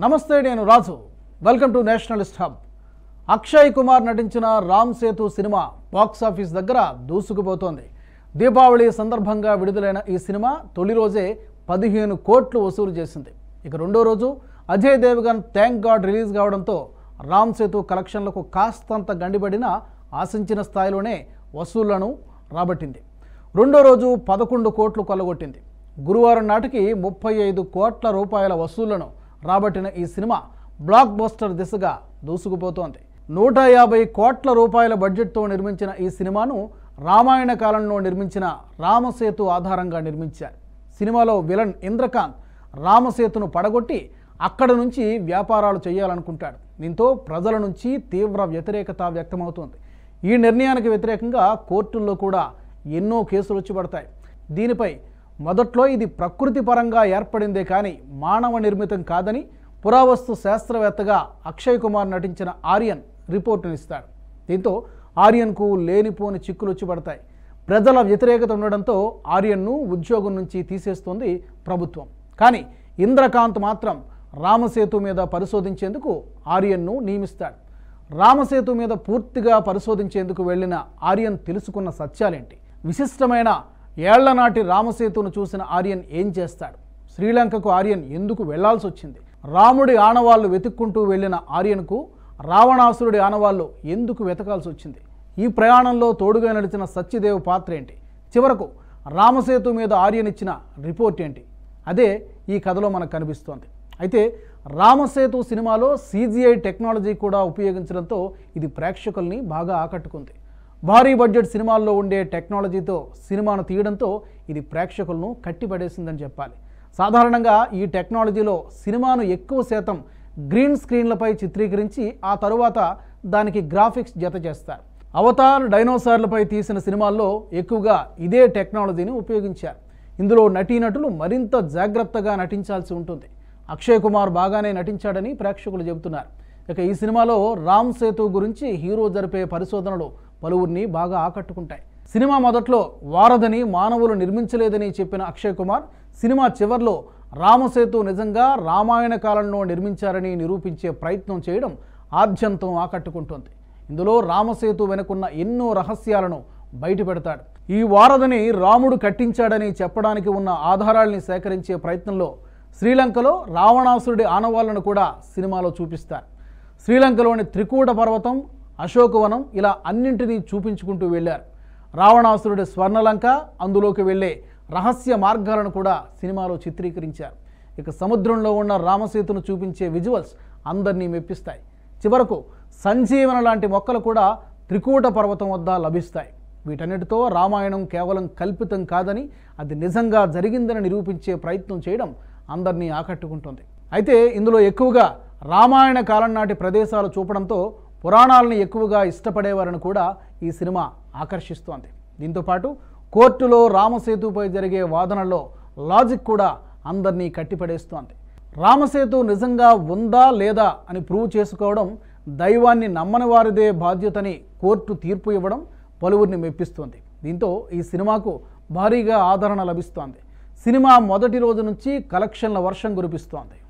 నమస్తే నేను Raju welcome to nationalist hub Akshay Kumar నటించిన రామ్ సేతు సినిమా బాక్స్ ఆఫీస్ దగ్గర దూసుకుపోతోంది దీపావళి సందర్భంగా విడుదలైన ఈ సినిమా తొలి రోజే పదిహేను కోట్లు వసూలు చేసింది ఇక రెండో రోజు Ajay Devgan thank god release కావడంతో రామ్ సేతు కలెక్షన్లకు కాస్తంత గండిపడిన ఆశించిన స్థాయిలోనే వసూళ్లను రాబట్టింది రెండో రోజు పదకొండు కోట్లు కొల్లగొట్టింది గురువారం నాటికి ముప్పై ఐదు కోట్ల రూపాయల వసూళ్లను రాబట్టిన ఈ సినిమా బ్లాక్ బస్టర్ దిశగా దూసుకుపోతోంది నూట యాభై కోట్ల రూపాయల బడ్జెట్తో నిర్మించిన ఈ సినిమాను రామాయణ కాలంలో నిర్మించిన రామసేతు ఆధారంగా నిర్మించారు సినిమాలో విలన్ ఇంద్రకాంత్ రామసేతును పడగొట్టి అక్కడ నుంచి వ్యాపారాలు చేయాలనుకుంటాడు దీంతో ప్రజల నుంచి తీవ్ర వ్యతిరేకత వ్యక్తమవుతోంది ఈ నిర్ణయానికి వ్యతిరేకంగా కోర్టుల్లో కూడా ఎన్నో కేసులు వచ్చి పడతాయి దీనిపై మొదట్లో ఇది ప్రకృతి పరంగా ఏర్పడిందే కానీ మానవ నిర్మితం కాదని పురావస్తు శాస్త్రవేత్తగా అక్షయ్ కుమార్ నటించిన ఆర్యన్ రిపోర్టునిస్తాడు దీంతో ఆర్యన్కు లేనిపోని చిక్కులు వచ్చి పడతాయి ప్రజల వ్యతిరేకత ఉండడంతో ఆర్యన్ను ఉద్యోగం నుంచి తీసేస్తోంది ప్రభుత్వం కానీ ఇంద్రకాంత్ మాత్రం రామసేతు మీద పరిశోధించేందుకు ఆర్యన్ను నియమిస్తాడు రామసేతు మీద పూర్తిగా పరిశోధించేందుకు వెళ్ళిన ఆర్యన్ తెలుసుకున్న సత్యాలేంటి విశిష్టమైన ఏళ్లనాటి రామసేతును చూసిన ఆర్యన్ ఏం చేస్తాడు శ్రీలంకకు ఆర్యన్ ఎందుకు వెళ్లాల్సి వచ్చింది రాముడి ఆనవాళ్లు వెతుక్కుంటూ వెళ్ళిన ఆర్యన్కు రావణాసురుడి ఆనవాళ్లు ఎందుకు వెతకాల్సి వచ్చింది ఈ ప్రయాణంలో తోడుగా నడిచిన సత్యదేవ్ పాత్ర ఏంటి చివరకు రామసేతు మీద ఆర్యన్ ఇచ్చిన రిపోర్ట్ ఏంటి అదే ఈ కథలో మనకు కనిపిస్తోంది అయితే రామసేతు సినిమాలో సీజీఐ టెక్నాలజీ కూడా ఉపయోగించడంతో ఇది ప్రేక్షకుల్ని బాగా ఆకట్టుకుంది భారీ బడ్జెట్ సినిమాల్లో ఉండే టెక్నాలజీతో సినిమాను తీయడంతో ఇది ప్రేక్షకులను కట్టిపడేసిందని చెప్పాలి సాధారణంగా ఈ టెక్నాలజీలో సినిమాను ఎక్కువ శాతం గ్రీన్ స్క్రీన్లపై చిత్రీకరించి ఆ తరువాత దానికి గ్రాఫిక్స్ జత చేస్తారు అవతార్ డైనోసార్లపై తీసిన సినిమాల్లో ఎక్కువగా ఇదే టెక్నాలజీని ఉపయోగించారు ఇందులో నటీనటులు మరింత జాగ్రత్తగా నటించాల్సి ఉంటుంది అక్షయ్ కుమార్ బాగానే నటించాడని ప్రేక్షకులు చెబుతున్నారు ఇక ఈ సినిమాలో రామ్ సేతు గురించి హీరో జరిపే పరిశోధనలు పలువురిని బాగా ఆకట్టుకుంటాయి సినిమా మొదట్లో వారధని మానవులు నిర్మించలేదని చెప్పిన అక్షయ్ కుమార్ సినిమా చివర్లో రామసేతు నిజంగా రామాయణ కాలంలో నిర్మించారని నిరూపించే ప్రయత్నం చేయడం ఆద్యంతం ఆకట్టుకుంటోంది ఇందులో రామసేతు వెనుకున్న ఎన్నో రహస్యాలను బయటపెడతాడు ఈ వారధిని రాముడు కట్టించాడని చెప్పడానికి ఉన్న ఆధారాల్ని సేకరించే ప్రయత్నంలో శ్రీలంకలో రావణాసురుడి ఆనవాళ్లను కూడా సినిమాలో చూపిస్తారు శ్రీలంకలోని త్రికూట పర్వతం అశోకవనం ఇలా అన్నింటినీ చూపించుకుంటూ వెళ్ళారు రావణాసురుడి స్వర్ణలంక అందులోకి వెళ్ళే రహస్య మార్గాలను కూడా సినిమాలో చిత్రీకరించారు ఇక సముద్రంలో ఉన్న రామసేతును చూపించే విజువల్స్ అందరినీ మెప్పిస్తాయి చివరకు సంజీవన లాంటి మొక్కలు కూడా త్రికూట పర్వతం వద్ద లభిస్తాయి వీటన్నిటితో రామాయణం కేవలం కల్పితం కాదని అది నిజంగా జరిగిందని నిరూపించే ప్రయత్నం చేయడం అందరినీ ఆకట్టుకుంటుంది అయితే ఇందులో ఎక్కువగా రామాయణ కాలం నాటి ప్రదేశాలు చూపడంతో పురాణాలను ఎక్కువగా ఇష్టపడేవారని కూడా ఈ సినిమా ఆకర్షిస్తోంది దీంతోపాటు కోర్టులో రామసేతుపై జరిగే వాదనలో లాజిక్ కూడా అందరినీ కట్టిపడేస్తోంది రామసేతు నిజంగా ఉందా లేదా అని ప్రూవ్ చేసుకోవడం దైవాన్ని నమ్మని వారిదే బాధ్యతని కోర్టు తీర్పు ఇవ్వడం పలువురిని మెప్పిస్తోంది దీంతో ఈ సినిమాకు భారీగా ఆదరణ లభిస్తోంది సినిమా మొదటి రోజు నుంచి కలెక్షన్ల వర్షం కురిపిస్తోంది